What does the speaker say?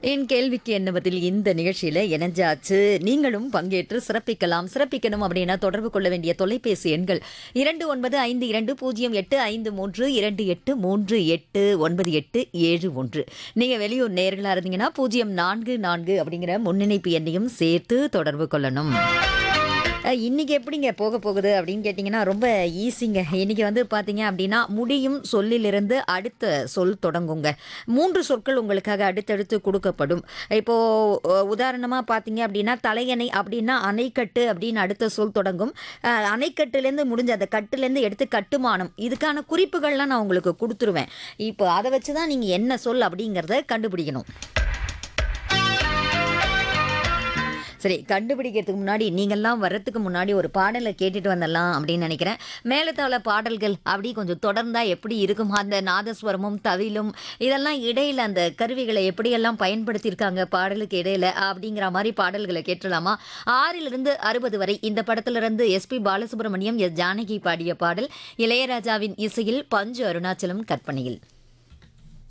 என் கேள்விக்கு என்ன பதில் இந்த நிகழ்ச்சியில இணைஞ்சாச்சு நீங்களும் பங்கேற்று சிறப்பிக்கலாம் சிறப்பிக்கணும் அப்படின்னா தொடர்பு கொள்ள வேண்டிய தொலைபேசி எண்கள் இரண்டு ஒன்பது ஐந்து இரண்டு பூஜ்ஜியம் எட்டு ஐந்து மூன்று இரண்டு எட்டு மூன்று எட்டு ஒன்பது எட்டு ஏழு ஒன்று நீங்க வெளியூர் நேர்களா இருந்தீங்கன்னா பூஜ்ஜியம் நான்கு நான்கு அப்படிங்கிற முன்னிணைப்பு எண்ணையும் சேர்த்து தொடர்பு கொள்ளணும் அஹ், இன்னைக்கு எப்படிங்க போக போகுது அப்படின்னு கேட்டிங்கன்னா ரொம்ப ஈஸிங்க இன்னைக்கு வந்து பார்த்தீங்க அப்படின்னா முடியும் சொல்லிலிருந்து அடுத்த சொல் தொடங்குங்க மூன்று சொற்கள் உங்களுக்காக அடுத்தடுத்து கொடுக்கப்படும் இப்போ அஹ், உதாரணமா பார்த்தீங்க அப்படின்னா தலையணை அப்படின்னா அணைக்கட்டு அப்படின்னு அடுத்த சொல் தொடங்கும் அஹ், அணைக்கட்டுலேருந்து முடிஞ்ச அந்த கட்டுலேருந்து எடுத்து கட்டுமானம் இதுக்கான குறிப்புகள்லாம் நான் உங்களுக்கு கொடுத்துருவேன் இப்போ அதை வச்சு தான் நீங்கள் என்ன சொல் அப்படிங்கிறத கண்டுபிடிக்கணும் சரி கண்டுபிடிக்கிறதுக்கு முன்னாடி நீங்கள்லாம் வர்றதுக்கு முன்னாடி ஒரு பாடலை கேட்டுட்டு வந்துடலாம் அப்படின்னு நினைக்கிறேன் மேலத்தாள பாடல்கள் அப்படி கொஞ்சம் தொடர்ந்தா எப்படி இருக்கும் அந்த நாதஸ்வரமும் தவிலும் இதெல்லாம் இடையில அந்த கருவிகளை எப்படியெல்லாம் பயன்படுத்தியிருக்காங்க பாடலுக்கு இடையில அப்படிங்கிற மாதிரி பாடல்களை கேட்டுடலாமா ஆறிலிருந்து அறுபது வரை இந்த படத்திலிருந்து எஸ்பி பாலசுப்ரமணியம் எஸ் ஜானகி பாடிய பாடல் இளையராஜாவின் இசையில் பஞ்சு அருணாச்சலம் கற்பனையில்